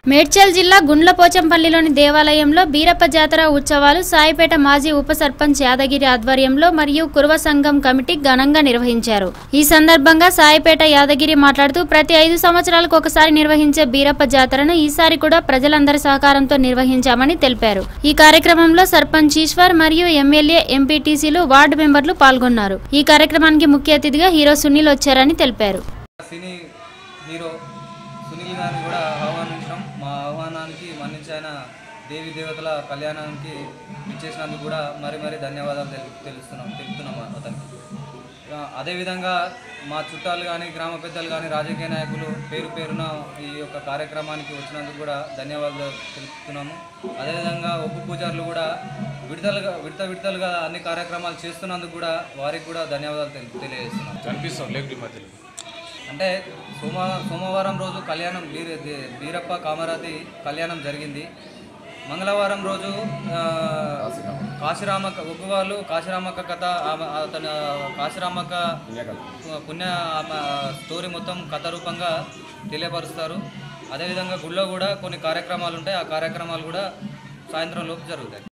మేడ్చల్ జిల్లా గుండ్లపోచంపల్లిలోని దేవాలయంలో బీరప్ప జాతర ఉత్సవాలు సాయిపేట మాజీ ఉప సర్పంచ్ యాదగిరి ఆధ్వర్యంలో మరియు కురవ సంఘం కమిటీ ఘనంగా నిర్వహించారు ఈ సందర్భంగా సాయిపేట యాదగిరి మాట్లాడుతూ ప్రతి ఐదు సంవత్సరాలకు ఒకసారి నిర్వహించే బీరప్ప జాతరను ఈసారి కూడా ప్రజలందరి సహకారంతో నిర్వహించామని తెలిపారు ఈ కార్యక్రమంలో సర్పంచ్ ఈశ్వర్ మరియు ఎమ్మెల్యే ఎంపీటీసీలు వార్డు మెంబర్లు పాల్గొన్నారు ఈ కార్యక్రమానికి ముఖ్య అతిథిగా హీరో సునీల్ వచ్చారని తెలిపారు సినీ హీరో సునీల్ గారిని కూడా ఆహ్వానించడం మా ఆహ్వానానికి మన్నించి ఆయన దేవి దేవతల కళ్యాణానికి ఇచ్చేసినందుకు కూడా మరి మరి ధన్యవాదాలు తెలు తెలుస్తున్నాం తెలుపుతున్నాం అతనికి ఇక అదేవిధంగా మా చుట్టాలు కానీ గ్రామ పెద్దలు కానీ రాజకీయ నాయకులు పేరు పేరున ఈ యొక్క కార్యక్రమానికి వచ్చినందుకు కూడా ధన్యవాదాలు తెలుపుతున్నాము అదేవిధంగా ఒప్పు పూజారులు కూడా విడతలుగా విడత విడతలుగా అన్ని కార్యక్రమాలు చేస్తున్నందుకు కూడా వారికి కూడా ధన్యవాదాలు తెలి- తెలియజేస్తున్నాం కనిపిస్తాం లేకపోతే మధ్యలో అంటే సోమ సోమవారం రోజు కళ్యాణం బీర దే- బీరప్ప కామరాతి కళ్యాణం జరిగింది మంగళవారం రోజు ఆ, కాశీరామక్క ఒగ్గు వాళ్ళు కాశీరామక్క కథ ఆమె అతను కాశీరామక్క పుణ్య ఆమె స్టోరీ మొత్తం కథ రూపంగా తెలియపరుస్తారు అదేవిధంగా గుళ్ళో కూడా కొన్ని కార్యక్రమాలు ఉంటాయి ఆ కార్యక్రమాలు కూడా సాయంత్రం లోపు జరుగుతాయి